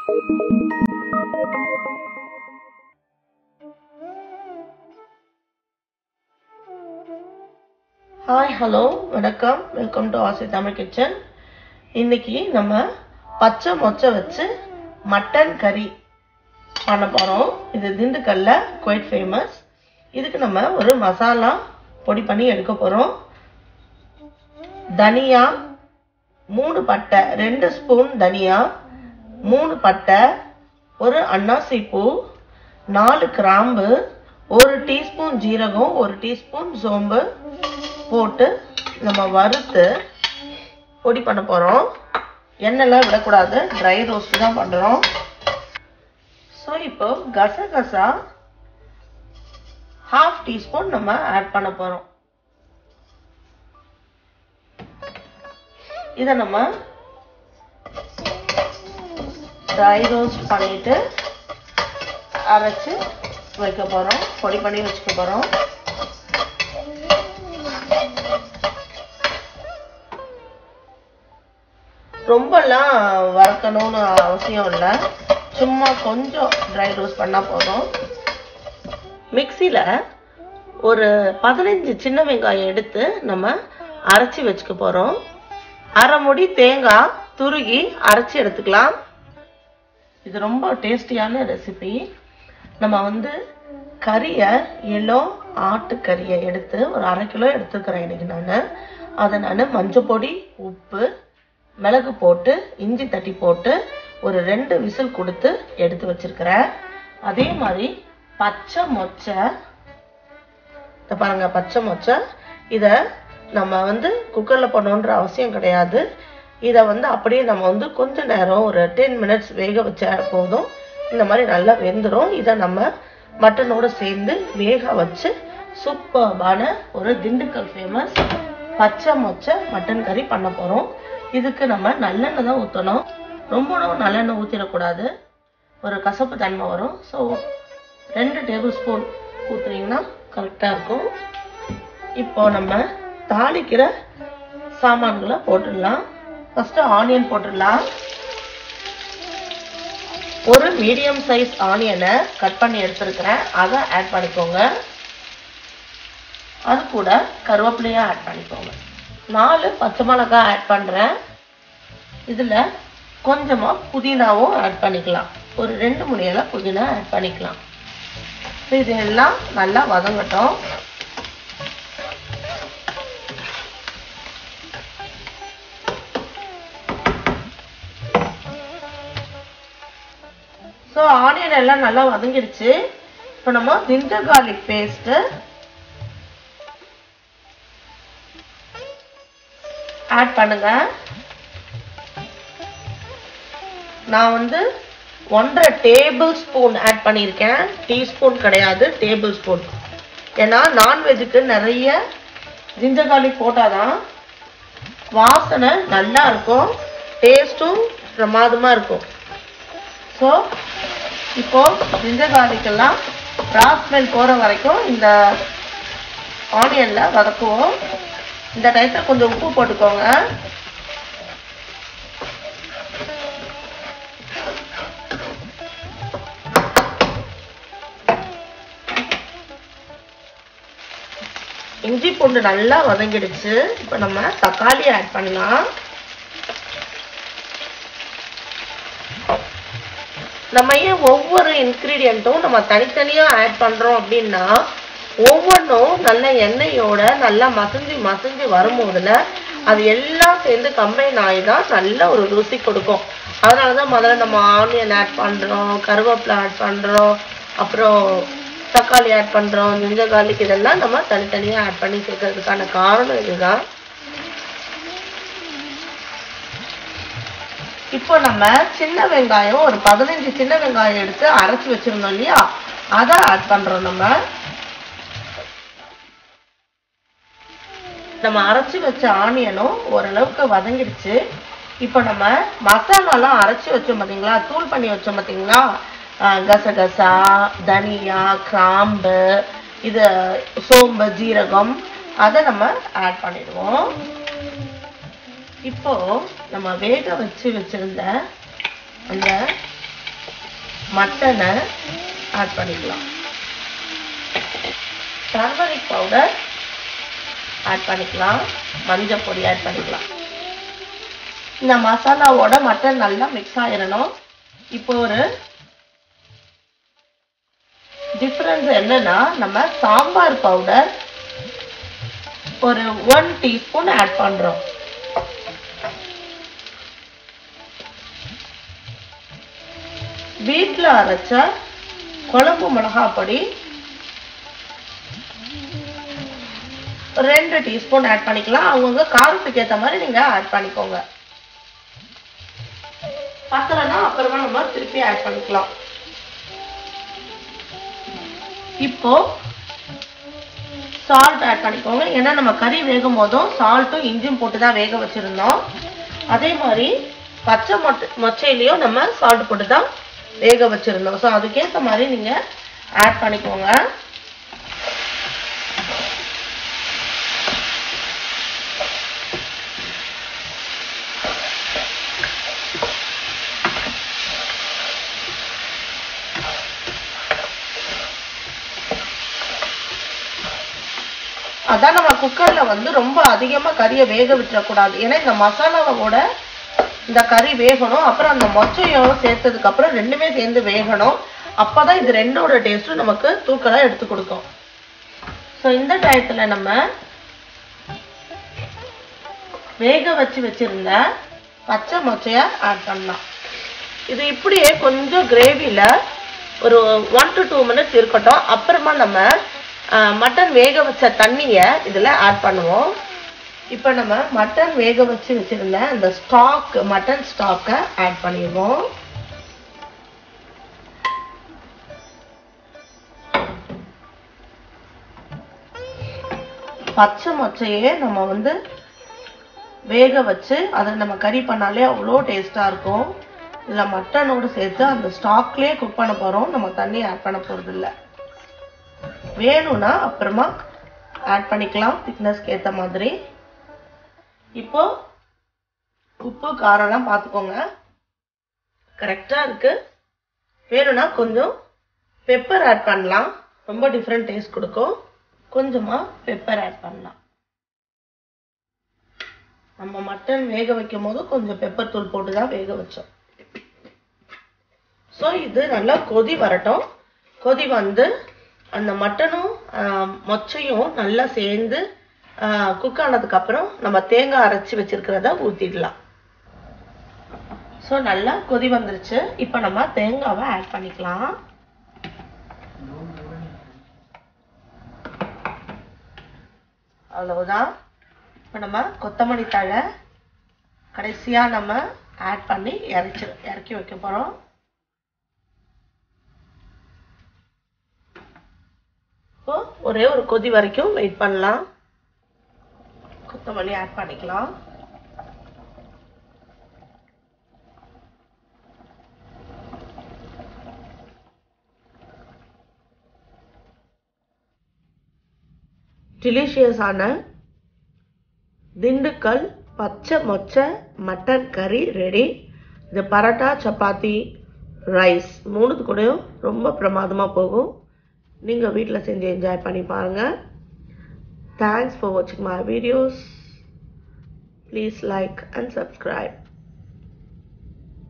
hi hello வணக்கம் welcome to Aasi Tamil kitchen இன்னைக்கு நம்ம பச்சை மொச்சை வச்சு மட்டன் கறி பண்ண போகிறோம் இது திண்டுக்கல்ல குவைட் ஃபேமஸ் இதுக்கு நம்ம ஒரு மசாலா பொடி பண்ணி எடுக்க போகிறோம் தனியா மூணு பட்டை ரெண்டு ஸ்பூன் தனியா மூணு பட்டை ஒரு அன்னாசி பூ நாலு கிராம்பு ஒரு டீஸ்பூன் ஜீரகம் ஒரு டீஸ்பூன் சோம்பு போட்டு நம்ம வறுத்து பொடி பண்ண போகிறோம் எண்ணெய்லாம் விடக்கூடாது ட்ரை ரோஸ்ட் தான் பண்ணுறோம் ஸோ இப்போ கசகசா ஹாஃப் டீஸ்பூன் நம்ம ஆட் பண்ண போகிறோம் இதை நம்ம ட்ரை ரோஸ்ட் பண்ணிட்டு அரைச்சு வைக்க போகிறோம் பொடி பண்ணி வச்சுக்க போகிறோம் ரொம்பலாம் வறுக்கணும்னு அவசியம் இல்லை சும்மா கொஞ்சம் ட்ரை ரோஸ்ட் பண்ணால் போதும் மிக்சியில் ஒரு பதினஞ்சு சின்ன வெங்காயம் எடுத்து நம்ம அரைச்சி வச்சுக்க போகிறோம் அரை முடி தேங்காய் துருகி அரைச்சி எடுத்துக்கலாம் இது ரொம்ப டேஸ்டியான ரெசிபி நம்ம வந்து கறியை எல்லோ ஆட்டுக்கறியை எடுத்து ஒரு அரை கிலோ எடுத்துக்கிறேன் இன்னைக்கு நான் அதை நான் மஞ்சள் பொடி உப்பு மிளகு போட்டு இஞ்சி தட்டி போட்டு ஒரு ரெண்டு விசில் கொடுத்து எடுத்து வச்சிருக்கிறேன் அதே மாதிரி பச்சை மொச்சை இதை பாருங்க பச்சை மொச்சை இதை நம்ம வந்து குக்கரில் பண்ணணுன்ற அவசியம் கிடையாது இதை வந்து அப்படியே நம்ம வந்து கொஞ்ச நேரம் ஒரு டென் மினிட்ஸ் வேக வச்சா போதும் இந்த மாதிரி நல்லா வெந்துடும் இதை நம்ம மட்டனோட சேர்ந்து வேக வச்சு சூப்பர்பான ஒரு திண்டுக்கல் ஃபேமஸ் பச்சை மொச்சை மட்டன் கறி பண்ண போகிறோம் இதுக்கு நம்ம நல்லெண்ணெய் தான் ஊற்றணும் ரொம்ப நல்லெண்ணெய் ஊற்றிடக்கூடாது ஒரு கசப்பு தன்மை வரும் ஸோ ரெண்டு டேபிள் ஸ்பூன் ஊற்றுனீங்கன்னா கரெக்டாக இருக்கும் இப்போ நம்ம தாளிக்கிற சாமான்களை போட்டுடலாம் ஃபஸ்ட்டு ஆனியன் போட்டுடலாம் ஒரு மீடியம் சைஸ் ஆனியனை கட் பண்ணி எடுத்துருக்கிறேன் அதை ஆட் பண்ணிக்கோங்க அது கூட கருவேப்பிலையும் ஆட் பண்ணிக்கோங்க நாலு பச்சை மிளகாய் ஆட் பண்ணுறேன் இதில் கொஞ்சமாக புதினாவும் ஆட் பண்ணிக்கலாம் ஒரு ரெண்டு மூணு இலை புதினா ஆட் பண்ணிக்கலாம் இது எல்லாம் நல்லா வதங்கட்டும் ஸோ ஆனியன் எல்லாம் நல்லா வதங்கிடுச்சு இப்போ நம்ம ஜிஞ்சர் கார்லிக் பேஸ்ட்டு ஆட் பண்ணுங்க நான் வந்து ஒன்றரை டேபிள் ஸ்பூன் ஆட் பண்ணியிருக்கேன் டீஸ்பூன் கிடையாது டேபிள் ஸ்பூன் ஏன்னா நான்வெஜ்ஜுக்கு நிறைய ஜிஞ்சர் கார்லிக் போட்டாதான் வாசனை நல்லா இருக்கும் டேஸ்ட்டும் பிரமாதமாக இருக்கும் ஸோ இப்போ ஜிஞ்சர் கார்லிக் எல்லாம் ராஸ்மெல் போகிற வரைக்கும் இந்த ஆனியனில் வதக்குவோம் இந்த டயத்தில் கொஞ்சம் உப்பு போட்டுக்கோங்க இஞ்சி பூண்டு நல்லா வதங்கிடுச்சு இப்போ நம்ம தக்காளி ஆட் பண்ணலாம் நம்ம ஏன் ஒவ்வொரு இன்க்ரீடியண்ட்டும் நம்ம தனித்தனியாக ஆட் பண்ணுறோம் அப்படின்னா ஒவ்வொன்றும் நல்ல எண்ணெயோட நல்லா மசிஞ்சு மசிஞ்சு வரும்போதுல அது எல்லாம் சேர்ந்து கம்பைன் ஆகி தான் நல்ல ஒரு ருசி கொடுக்கும் அதனால தான் முதல்ல நம்ம ஆனியன் ஆட் பண்ணுறோம் கருவேப்பிலை ஆட் பண்ணுறோம் அப்புறம் தக்காளி ஆட் பண்ணுறோம் ஜிஞ்சர் கார்லிக் இதெல்லாம் நம்ம தனித்தனியாக ஆட் பண்ணி சேர்க்கறதுக்கான காரணம் இதுதான் இப்போ நம்ம சின்ன வெங்காயம் ஒரு பதினஞ்சு சின்ன வெங்காயம் எடுத்து அரைச்சி வச்சிருந்தோம் இல்லையா அதை ஆட் பண்ணுறோம் நம்ம நம்ம அரைச்சி வச்ச ஆனியனும் ஓரளவுக்கு வதங்கிடுச்சு இப்போ நம்ம மசாலாலாம் அரைச்சி வச்சோம் பார்த்தீங்களா தூள் பண்ணி வச்சோம் பார்த்தீங்களா ஆஹ் கசகசா தனியா கிராம்பு இது சோம்பு ஜீரகம் அதை நம்ம ஆட் பண்ணிடுவோம் இப்போ நம்ம வேக வச்சு வச்சிருந்த அந்த மட்டனை ஆட் பண்ணிக்கலாம் டர்மரிக் பவுடர் ஆட் பண்ணிக்கலாம் மஞ்சள் பொடி ஆட் பண்ணிக்கலாம் இந்த மசாலாவோட மட்டன் நல்லா மிக்ஸ் ஆயிடணும் இப்போ ஒரு டிஃப்ரென்ஸ் என்னன்னா நம்ம சாம்பார் பவுடர் ஒரு ஒன் டீஸ்பூன் ஆட் பண்றோம் வீட்டில் அரைச்ச குழம்பு மிளகாய் பொடி ரெண்டு டீஸ்பூன் ஆட் பண்ணிக்கலாம் அவங்கவுங்க காரத்துக்கு ஏற்ற மாதிரி நீங்க ஆட் பண்ணிக்கோங்க பத்தலைன்னா அப்புறமா நம்ம திருப்பி ஆட் பண்ணிக்கலாம் இப்போ சால்ட் ஆட் பண்ணிக்கோங்க ஏன்னா நம்ம கறி வேகும் போதும் சால்ட்டும் இஞ்சும் போட்டு தான் வேக வச்சிருந்தோம் அதே மாதிரி பச்சை மொட்டை மொச்சையிலையும் நம்ம சால்ட் போட்டு தான் வேக வச்சிருந்தோம் ஸோ அதுக்கேற்ற மாதிரி நீங்க ஆட் பண்ணிக்கோங்க அதான் நம்ம குக்கர்ல வந்து ரொம்ப அதிகமா கறியை வேக விட்டுறக்கூடாது ஏன்னா இந்த மசாலாவோட இந்த கறி வேகணும் அப்புறம் அந்த மொச்சையும் சேர்த்ததுக்கு அப்புறம் ரெண்டுமே சேர்ந்து வேகணும் அப்பதான் இது ரெண்டோட டேஸ்ட்டும் நமக்கு தூக்கலா எடுத்து கொடுக்கும் ஸோ இந்த டயத்துல நம்ம வேக வச்சு வச்சிருந்த பச்சை மொச்சைய ஆட் பண்ணலாம் இது இப்படியே கொஞ்சம் கிரேவில ஒரு ஒன் டு டூ மினிட்ஸ் இருக்கட்டும் அப்புறமா நம்ம மட்டன் வேக வச்ச தண்ணியை இதில் ஆட் பண்ணுவோம் இப்போ நம்ம மட்டன் வேக வச்சு வச்சிருந்த அந்த ஸ்டாக் மட்டன் ஸ்டாக்கை ஆட் பண்ணிடுவோம் பச்சை மொச்சையே நம்ம வந்து வேக வச்சு அதை நம்ம கறி பண்ணாலே அவ்வளோ டேஸ்டாக இருக்கும் இதில் மட்டனோடு சேர்த்து அந்த ஸ்டாக்லேயே குக் பண்ண போகிறோம் நம்ம தண்ணி ஆட் பண்ண போகிறது இல்லை வேணும்னா அப்புறமா ஆட் பண்ணிக்கலாம் திக்னஸ்க்கு ஏற்ற மாதிரி இப்போ உப்பு காரம்லாம் பார்த்துக்கோங்க கரெக்டாக இருக்கு வேணும்னா கொஞ்சம் பெப்பர் ஆட் பண்ணலாம் ரொம்ப டிஃப்ரெண்ட் டேஸ்ட் கொடுக்கும் கொஞ்சமாக பெப்பர் ஆட் பண்ணலாம் நம்ம மட்டன் வேக வைக்கும் போது கொஞ்சம் பெப்பர் தூள் போட்டு தான் வேக வச்சோம் ஸோ இது நல்லா கொதி வரட்டும் கொதி வந்து அந்த மட்டனும் மொச்சையும் நல்லா சேர்ந்து குக் ஆனதுக்கு அப்புறம் நம்ம தேங்காய் அரைச்சி வச்சிருக்கிறத ஊத்திடலாம் ஸோ நல்லா கொதி வந்துருச்சு இப்போ நம்ம தேங்காவை ஆட் பண்ணிக்கலாம் அவ்வளவுதான் இப்போ நம்ம கொத்தமல்லி தழை கடைசியாக நம்ம ஆட் பண்ணி இறச்சி இறக்கி வைக்க போகிறோம் இப்போ ஒரே ஒரு கொதி வரைக்கும் வெயிட் பண்ணலாம் கொத்தமல்லி ஆட் பண்ணிக்கலாம் டிலிஷியஸான திண்டுக்கல் பச்சை மொச்சை மட்டன் கறி ரெடி இது பரோட்டா சப்பாத்தி ரைஸ் மூணுத்து கூடயும் ரொம்ப பிரமாதமாக போகும் நீங்கள் வீட்டில் செஞ்சு என்ஜாய் பண்ணி பாருங்கள் தேங்க்ஸ் ஃபார் வாட்சிங் my videos please like and subscribe